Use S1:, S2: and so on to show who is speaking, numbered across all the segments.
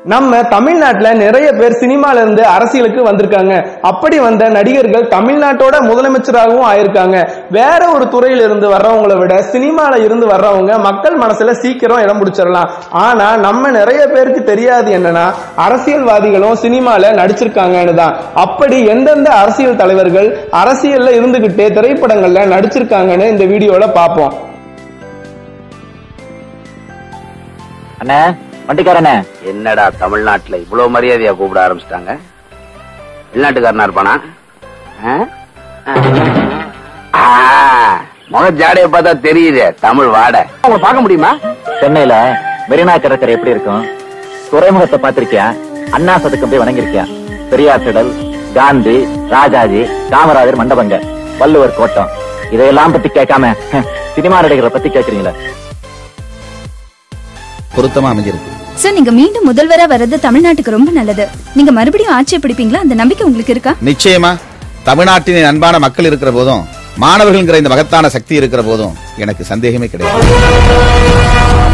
S1: நம்ம தமிழ்நாட்டுல நிறைய பேர் சினிமால இருந்து அரசியலுக்கு வந்திருக்காங்க அப்படி வந்த நடிகர்கள் தமிழ்நாட்டோட முதலமைச்சராகவும் ஆயிருக்காங்க வேற ஒரு துறையில இருந்து வர்றவங்களை விட சினிமால இருந்து வர்றவங்க மக்கள் மனசுல சீக்கிரம் இடம் பிடிச்சிடலாம் ஆனா நம்ம நிறைய பேருக்கு தெரியாது என்னன்னா அரசியல்வாதிகளும் சினிமால நடிச்சிருக்காங்கன்னு தான் அப்படி எந்தெந்த அரசியல் தலைவர்கள் அரசியல்ல இருந்துகிட்டே திரைப்படங்கள்ல நடிச்சிருக்காங்கன்னு இந்த வீடியோல பார்ப்போம்
S2: அண்ணே வண்டிக்காரண்ணே
S3: என்னடா தமிழ்நாட்டுல இவ்வளவு மரியாதையா கூப்பிட ஆரம்பிச்சிட்டாங்க வெளிநாட்டுக்காரனா இருப்பானா ஆ? ஆ, முக ஜாடைய பார்த்தா தெரியுதே தமிழ் வாட உங்களை பார்க்க முடியுமா
S2: சென்னையில மெரினா கடற்கரை எப்படி இருக்கும் துறைமுகத்தை பார்த்திருக்கியா அண்ணா சதுக்கம் போய் வணங்கிருக்கியா பெரியார் திடல் காந்தி ராஜாஜி காமராஜர் மண்டபங்க வள்ளுவர் கோட்டம் இதையெல்லாம் பத்தி கேட்காம சினிமா நடிகரை பத்தி கேக்குறீங்களே
S4: பொருத்தமா அமைஞ்சிருக்கு
S5: சார் நீங்க மீண்டும் முதல்வரா வர்றது தமிழ்நாட்டுக்கு ரொம்ப நல்லது நீங்க மறுபடியும் ஆட்சியை பிடிப்பீங்களா அந்த நம்பிக்கை உங்களுக்கு இருக்கா
S4: நிச்சயமா தமிழ்நாட்டின் அன்பான மக்கள் இருக்கிற போதும் மாணவர்கள்ங்கிற இந்த மகத்தான சக்தி இருக்கிற போதும் எனக்கு சந்தேகமே கிடையாது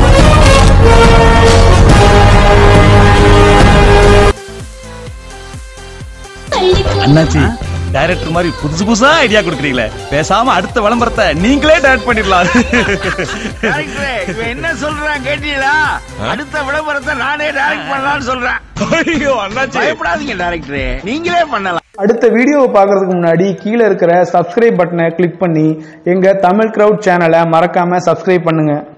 S6: அண்ணாச்சி டைரக்டர் மாதிரி புதுசு புதுசா ஐடியா கொடுக்குறீங்களே பேசாம அடுத்த விளம்பரத்தை நீங்களே டைரக்ட் பண்ணிடலாம்
S3: என்ன சொல்றான் கேட்டீங்களா அடுத்த விளம்பரத்தை நானே டைரக்ட் பண்ணலாம்னு சொல்றேன்
S6: ஐயோ அண்ணாச்சி
S3: பயப்படாதீங்க டைரக்டர் நீங்களே பண்ணலாம்
S1: அடுத்த வீடியோவை பார்க்கறதுக்கு முன்னாடி கீழே இருக்கிற சப்ஸ்கிரைப் பட்டனை கிளிக் பண்ணி எங்க தமிழ் கிரவுட் சேனலை மறக்காம சப்ஸ்கிரைப் பண்ணுங்க